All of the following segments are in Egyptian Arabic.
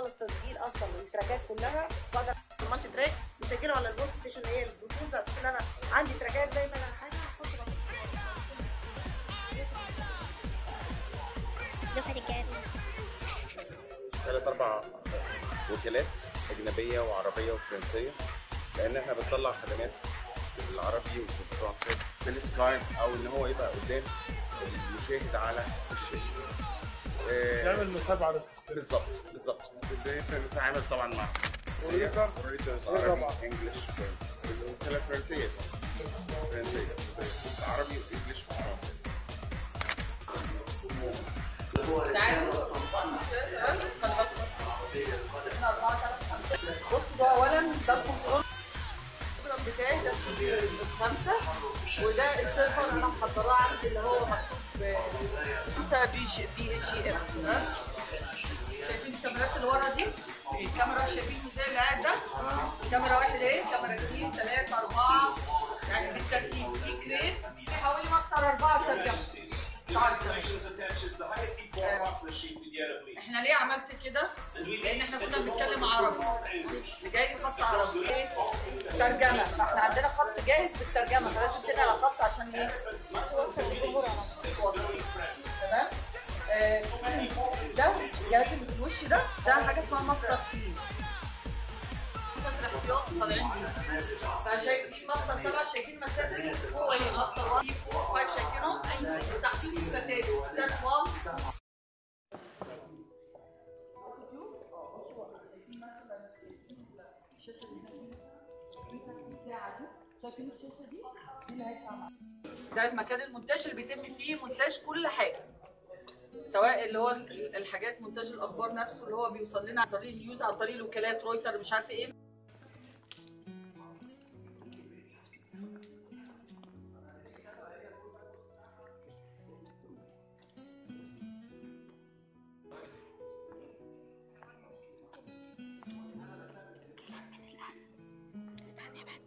بخلص تسجيل اصلا التراكات كلها بقدر المالتي تراك بسجله على الورك ستيشن اللي هي البلوتوث على اساس ان انا عندي تراكات دايما انا حاجه احط دفعة الجاري ثلاث اربع وكالات اجنبيه وعربيه وفرنسيه لان احنا بنطلع خدمات بالعربي وبالفرنسي بالسكايب او ان هو يبقى قدام المشاهد على الشاشه آه، يعمل متابعه للتخطيط بالظبط بالظبط بنتعامل طبعا مع وريتر؟ ريترز إيه عربي طبعا؟ انجلش فرنسي الوكاله فرنسيه فرنسيه بس عربي وانجلش وفرنسي بص ده اولا ده الكنترول بتاعي ده الخمسه وده السيرفر انا محضراه عندي اللي هو مكتوب خمسه بي جي بي اتش جي اف تمام شايفين الكاميرات اللي ورا دي الكاميرا شايفين زي اللي قاعد ده كاميرا واحد ايه كاميرا اثنين ثلاثه اربعه يعني بالترتيب في كرين في حوالي ماستر اربعه ترجمه احنا ليه عملت كده؟ لان احنا كنا بنتكلم عربي اللي جاي لي خط عربي ايه؟ ترجمه فاحنا عندنا خط جاهز بالترجمه فلازم تنقل خط عشان ايه؟ توصل للجمهور على طول. تمام؟ آه، ده الجهاز اللي في الوش ده ده حاجه اسمها ماستر سي ماستر الاحتياطي طالعين بيه فشايف في ماستر سبعه شايفين مساتر فوق ايه ماستر 1 4 5 شايفينهم تحت في الستات سات 1 شايفين الشاشه دي؟ دي اللي هيطلع ده المكان المونتاج اللي بيتم فيه مونتاج كل حاجه سواء اللي هو الحاجات مونتاج الاخبار نفسه اللي هو بيوصل لنا عن طريق النيوز عن طريق الوكالات رويتر مش عارف ايه استنى بعد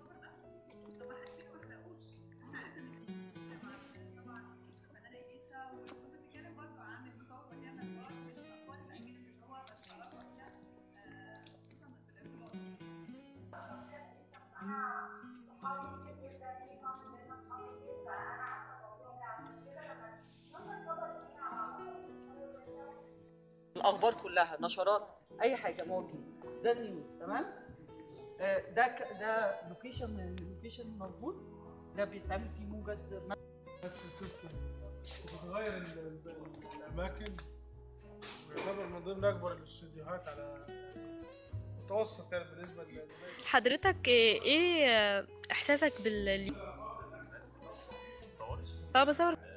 الاخبار كلها نشرات اي حاجه موجود ده النيوز تمام آه، ده ك- ده لوكيشن من اللوكيشن موجود ده بيتعمل فيه موجز بس تشوف بتتغير ال- ال- الاماكن ويعتبر من ضمن اكبر الاستديوهات على متوسط يعني بالنسبه للباقي حضرتك ايه احساسك بال اه بصور